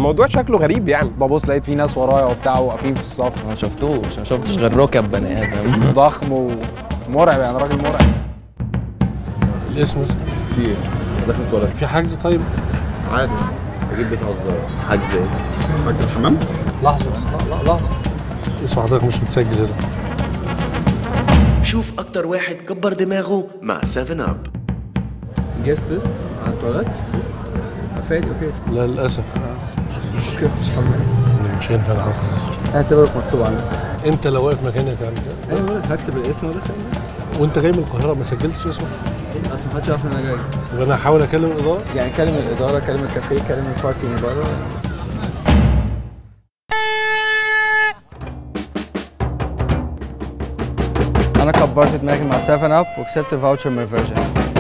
فالموضوع شكله غريب يعني ببص لقيت في ناس ورايا وبتاع واقفين في الصف ما شفتوش ما شفتش غير ركب بني ادم ضخم ومرعب يعني راجل مرعب الاسم مثلا في ايه؟ داخل التواليت في حجز طيب عادي اجيب بتهزر حاجز ايه؟ حاجز الحمام؟ لحظه بس لا لا لحظه اسم حضرتك مش متسجل هنا شوف أكتر واحد كبر دماغه مع 7 أب جيست ليست على التواليت فادي اوكي لا للاسف اوكي خش حمام مش هينفع العرض تدخل اعتبرك مكتوب عندك انت لو واقف مكاني هتعمل كده ايوه بقول لك هكتب الاسم وادخل وانت جاي من القاهره ما سجلتش اسمك اصل محدش يعرف ان انا جاي يبقى انا هحاول اكلم الاداره يعني كلم الاداره كلم الكافيه كلم الباركينج بره انا كبرت دماغي مع 7 اب وكسبت فاوتشر من فيرجن